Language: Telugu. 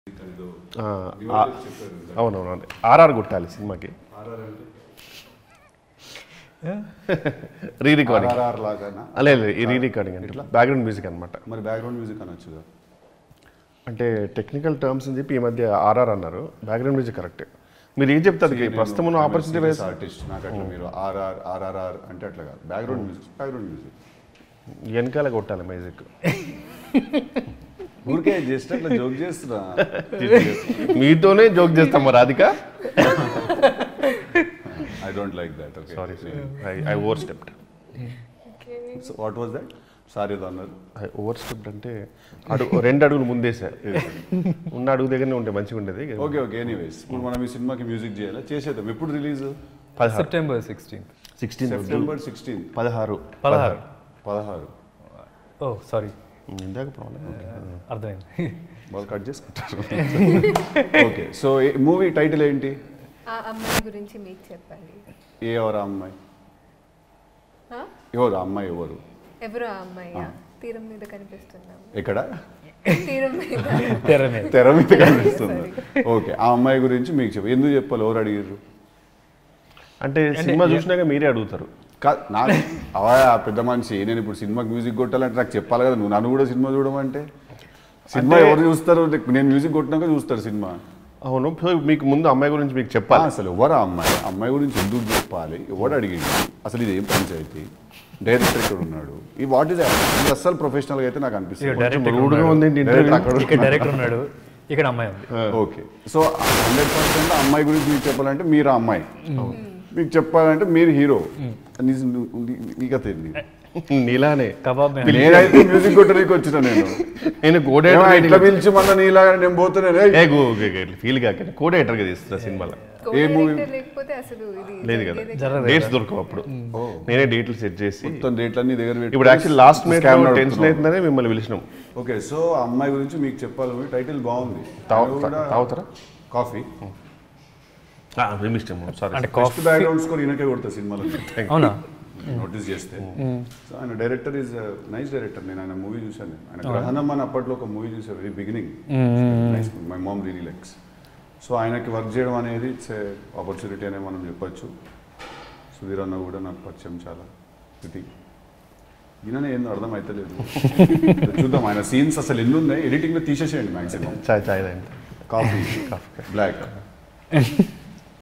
ఆ, ఆ, అవునవును ఆర్ఆర్ కొట్టాలి సినిమాకి రీ రికార్డింగ్ ఆర్ఆర్ఆర్ లాగానా లేదు ఈ రీ రికార్డింగ్ అంటే బ్యాక్గ్రౌండ్ మ్యూజిక్ అనమాట మరి బ్యాక్గ్రౌండ్ మ్యూజిక్ అనొచ్చుగా అంటే టెక్నికల్ టర్మ్స్ అని చెప్పి ఈ మధ్య ఆర్ఆర్ అన్నారు బ్యాక్గ్రౌండ్ మ్యూజిక్ కరెక్ట్ మీరు ఏం చెప్తారు ప్రస్తుతం ఉన్న ఆపర్చునిటీ వేస్ ఆర్టిస్ట్ నాకు అట్లా మీరు ఆర్ఆర్ ఆర్ఆర్ఆర్ అంటే అట్లా కాదు బ్యాక్గ్రౌండ్ మ్యూజిక్ బ్యాక్గ్రౌండ్ మ్యూజిక్ వెనకాల కొట్టాలి మ్యూజిక్ ఊరికే జస్ట్ అట్లా జోక్ చేస్తున్నా మీతోనే జోక్ చేస్తాం మరి Radhika I don't like that okay sorry I overstepped so what was that sorry ఏదో అన్నారు ఐ ఓవర్ స్టెప్డ్ అంటే అడుగు రెండు అడుగులు ముందేసా ఉన్న అడుగు దగ్గరనే ఉంటే మంచిగా ఉండేది ఓకే ఓకే ఎనీవేస్ ఇప్పుడు మనం ఈ సినిమాకి మ్యూజిక్ చేయాలి చేసేద్దాం ఎప్పుడు రిలీజ్ పదహారు September sixteenth sixteen September sixteen పదహారు పదహారు పదహారు ఓ సారీ ఇందాక ప్రాబ్లం అర్థమైంది వాళ్ళు కట్ చేసుకుంటారు ఓకే సో మూవీ టైటిల్ ఏంటి ఆ అమ్మాయి గురించి మీకు చెప్పాలి ఏ ఎవరు ఆ అమ్మాయి ఆ? ఎవరు ఆ అమ్మాయి ఎవరు ఎవరు ఆ అమ్మాయి తీరం మీద కనిపిస్తున్నాం ఎక్కడ తీరం మీద తెర మీద తెర మీద కనిపిస్తుంది ఓకే ఆ అమ్మాయి గురించి మీకు చెప్పు ఎందుకు చెప్పాలి ఎవరు అడిగారు అంటే సినిమా చూసినాక మీరే అడుగుతారు కాదు నాకు అవా ఆ పెద్ద మనిషి నేను ఇప్పుడు సినిమాకి మ్యూజిక్ కొట్టాలంటే నాకు చెప్పాలి కదా నువ్వు నన్ను కూడా సినిమా చూడమంటే సినిమా ఎవరు చూస్తారు నేను మ్యూజిక్ కొట్టినాక చూస్తారు సినిమా అవును సో మీకు ముందు అమ్మాయి గురించి మీకు ఆ, చెప్పాలి అసలు ఎవరు ఆ అమ్మాయి అమ్మాయి గురించి ఎందుకు చెప్పాలి ఎవడు అడిగింది అసలు ఇది ఏం పంచాయతీ డైరెక్టర్ ఇక్కడ ఉన్నాడు ఈ వాట్ ఇస్ ఇది అస్సలు ప్రొఫెషనల్ గా అయితే నాకు అనిపిస్తుంది డైరెక్టర్ రూడ్గా ఉంది ఏంటి Director ఇంటర్వ్యూ అక్కడ ఇక్కడ డైరెక్టర్ ఉన్నాడు ఇక్కడ అమ్మాయి ఉంది ఓకే సో హండ్రెడ్ పర్సెంట్ అమ్మాయి గురించి మీకు చెప్పాలంటే మీరు ఆ అమ్మాయి మీకు చెప్పాలంటే మీరు హీరో నీకు తెలియదు నీలానే కబాబ్ మే నేనైతే మ్యూజిక్ కొట్టడానికి వచ్చిన నేను నేను ఏమో కోడేటర్ ఇట్లా పిలిచి మన నీలా నేను పోతున్నాను ఏ ఫీల్ కాక కోడేటర్గా తీస్తున్నా సినిమాలో ఏ movie? Co-director లేకపోతే అసలు ఇది లేదు కదా జరిగేదే జరగదు డేట్స్ దొరకవు అప్పుడు నేనే డేట్లు సెట్ చేసి మొత్తం రేట్లన్నీ దగ్గర పెట్టి ఇప్పుడు actually last minute scam tension నడుపుతున్నాం. అవుతుందనే మిమ్మల్ని పిలిచినాం ఓకే సో ఆ అమ్మాయి గురించి మీకు చెప్పాలి టైటిల్ బాగుంది తాగు- ఆమె కూడా తాగుతారా కాఫీ మేము ఇష్టం సారీ అంటే ఫస్ట్ కాఫీ బ్యాక్గ్రౌండ్ స్కోర్ ఈయనకే కొడతా సినిమాలో అవునా నోటీస్ చేస్తే సో ఆయన డైరెక్టర్ ఈజ్ నైస్ డైరెక్టర్ నేను ఆయన మూవీ చూశాను ఆయన గ్రహణం అని అప్పట్లో ఒక మూవీ చూసాను very beginning nice my mom really likes so ఆయనకి వర్క్ చేయడం అనేది ఇట్స్ ఆపర్చునిటీ అనే మనం చెప్పొచ్చు సుధీర్ అన్న కూడా నాకు పరిచయం చాలా ఇది ఈయన ఏందో అర్థం అవుతలేదు చూద్దాం ఆయన సీన్స్ అసలు ఎన్ని ఉన్నాయి ఎడిటింగ్లో తీసేసేయండి మ్యాక్సిమం చాయ్ చాయ్ తాగింది కాఫీ బ్లాక్